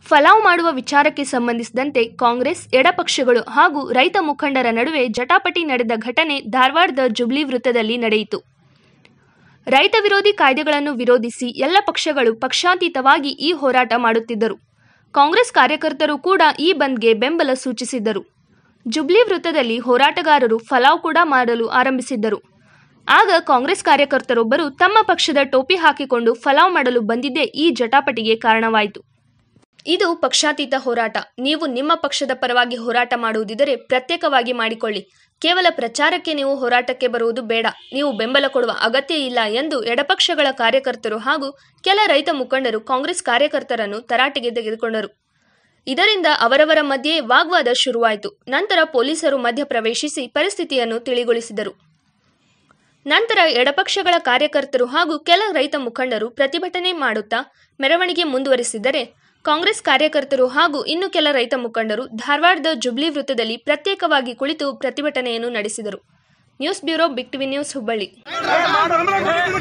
ಫಲಾವ್ ಮಾಡುವ ವಿಚಾರಕ್ಕೆ ಸಂಬಂಧಿಸಿದಂತೆ ಕಾಂಗ್ರೆಸ್ ಎಡಪಕ್ಷಗಳು ಹಾಗೂ ರೈತ ಮುಖಂಡರ ನಡುವೆ ಜಟಾಪಟಿ ನಡೆದ ಘಟನೆ ಧಾರವಾಡದ ಜುಬ್ಲಿ ವೃತ್ತದಲ್ಲಿ ನಡೆಯಿತು ರೈತ ವಿರೋಧಿ ಕಾಯ್ದೆಗಳನ್ನು ವಿರೋಧಿಸಿ ಎಲ್ಲ ಪಕ್ಷಗಳು ಪಕ್ಷಾತೀತವಾಗಿ ಈ ಹೋರಾಟ ಮಾಡುತ್ತಿದ್ದರು ಕಾಂಗ್ರೆಸ್ ಕಾರ್ಯಕರ್ತರು ಕೂಡ ಈ ಬಂದ್ಗೆ ಬೆಂಬಲ ಸೂಚಿಸಿದ್ದರು ಜುಬ್ಲಿ ವೃತ್ತದಲ್ಲಿ ಹೋರಾಟಗಾರರು ಫಲಾವ್ ಕೂಡ ಮಾಡಲು ಆರಂಭಿಸಿದ್ದರು ಆಗ ಕಾಂಗ್ರೆಸ್ ಕಾರ್ಯಕರ್ತರೊಬ್ಬರು ತಮ್ಮ ಪಕ್ಷದ ಟೋಪಿ ಹಾಕಿಕೊಂಡು ಫಲಾವ್ ಮಾಡಲು ಬಂದಿದ್ದೇ ಈ ಜಟಾಪಟಿಗೆ ಕಾರಣವಾಯಿತು ಇದು ಪಕ್ಷಾತೀತ ಹೋರಾಟ ನೀವು ನಿಮ್ಮ ಪಕ್ಷದ ಪರವಾಗಿ ಹೋರಾಟ ಮಾಡುವುದಿದ್ದರೆ ಪ್ರತ್ಯೇಕವಾಗಿ ಮಾಡಿಕೊಳ್ಳಿ ಕೇವಲ ಪ್ರಚಾರಕ್ಕೆ ನೀವು ಹೋರಾಟಕ್ಕೆ ಬರುವುದು ಬೇಡ ನೀವು ಬೆಂಬಲ ಕೊಡುವ ಅಗತ್ಯ ಇಲ್ಲ ಎಂದು ಎಡಪಕ್ಷಗಳ ಕಾರ್ಯಕರ್ತರು ಹಾಗೂ ಕೆಲ ರೈತ ಮುಖಂಡರು ಕಾಂಗ್ರೆಸ್ ಕಾರ್ಯಕರ್ತರನ್ನು ತರಾಟೆಗೆ ತೆಗೆದುಕೊಂಡರು ಇದರಿಂದ ಅವರವರ ಮಧ್ಯೆ ವಾಗ್ವಾದ ಶುರುವಾಯಿತು ನಂತರ ಪೊಲೀಸರು ಮಧ್ಯ ಪ್ರವೇಶಿಸಿ ಪರಿಸ್ಥಿತಿಯನ್ನು ತಿಳಿಗೊಳಿಸಿದರು ನಂತರ ಎಡಪಕ್ಷಗಳ ಕಾರ್ಯಕರ್ತರು ಹಾಗೂ ಕೆಲ ರೈತ ಮುಖಂಡರು ಪ್ರತಿಭಟನೆ ಮಾಡುತ್ತಾ ಮೆರವಣಿಗೆ ಮುಂದುವರಿಸಿದರೆ ಕಾಂಗ್ರೆಸ್ ಕಾರ್ಯಕರ್ತರು ಹಾಗೂ ಇನ್ನು ಕೆಲ ರೈತ ಮುಖಂಡರು ಧಾರವಾಡದ ಜುಬ್ಲಿ ವೃತ್ತದಲ್ಲಿ ಪ್ರತ್ಯೇಕವಾಗಿ ಕುಳಿತು ಪ್ರತಿಭಟನೆಯನ್ನು ನಡೆಸಿದರು news bureau big TV news Hubballi ಮಾಡು, ಅಂದ್ರೆ